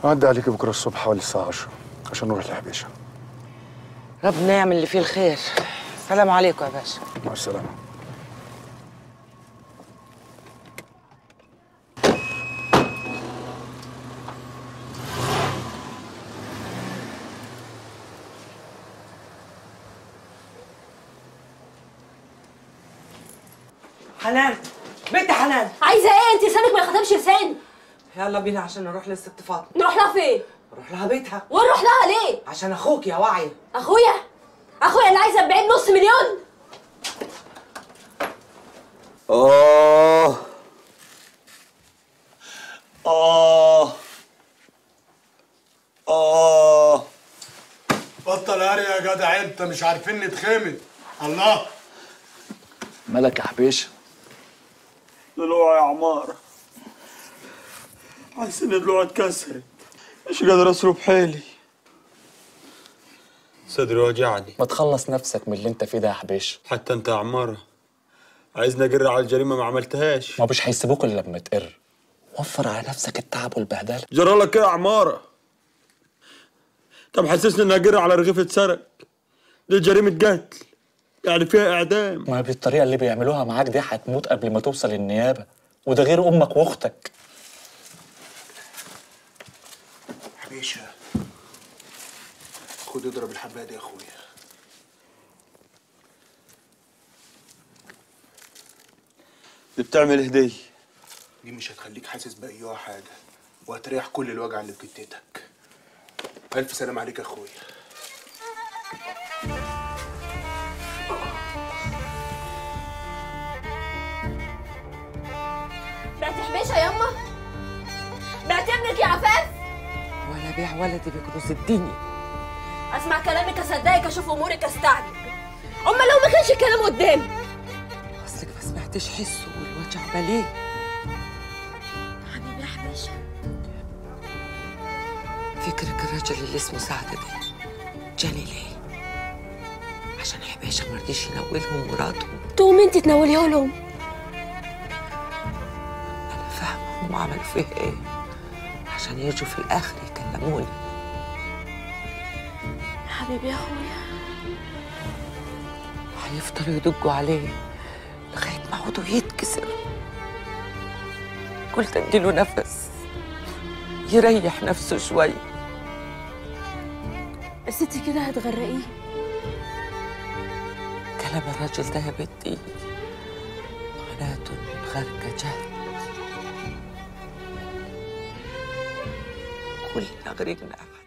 عدى عليك بكره الصبح حوالي الساعه 10 عشان نروح الحبيشه ربنا يعمل اللي فيه الخير السلام عليكم يا باشا مع السلامه حنان بنت حنان عايزه ايه انت لسانك ما يخدمش لساني يلا بينا عشان نروح للست فاطمه نروح لها فين نروح لها بيتها ونروح لها ليه عشان اخوك يا وعي اخويا اخويا اللي عايز 40 نص مليون آه آه آه بطل هري يا جدع انت مش عارفين نتخمد الله مالك يا حبيشة ضلوع يا عمارة حاسس ان ضلوعي اتكسرت مش قادر اصرف حيلي صدري وجعني ما تخلص نفسك من اللي انت فيه ده يا حبيشة حتى انت يا عمارة عايزني اجر على الجريمة ما عملتهاش ما مش هيسيبوك الا لما تقر وفر على نفسك التعب والبهدله جرى لك ايه يا عمارة طب حسسني اني اجر على رغيف اتسرق دي جريمة قتل يعني فيها اعدام ما بالطريقه اللي بيعملوها معاك دي هتموت قبل ما توصل النيابه وده غير امك واختك حبيشه خد اضرب الحبايه دي يا اخويا دي بتعمل هدية دي مش هتخليك حاسس باي حاجه وهتريح كل الوجع اللي في جتتك الف سلام عليك يا اخويا بعت حبيشه ياما بعت ابنك يا عفاف ولا بيع ولدي بكنوز الدنيا اسمع كلامك اصدقك اشوف امورك استعجب اما لو ما كانش الكلام قدامي اصلك ما سمعتش حسه والوجع باليه حبيبي يا حبيشه فكرك الراجل اللي اسمه سعد ده جاني ليه عشان حبيشه ما رضيش ينولهم مراتهم تقوم انت تنوليه لهم انا فاهمه هم عملوا فيه ايه عشان يجوا في الاخر يكلموني حبيبي يا اخويا هيفضلوا يدقوا عليه لغايه ما عوده يتكسر قلت اديله نفس يريح نفسه شوي بس انت كده هتغرقيه كلام الراجل ده يا بنتي معناته إن الغرقة جهد كلنا غرقنا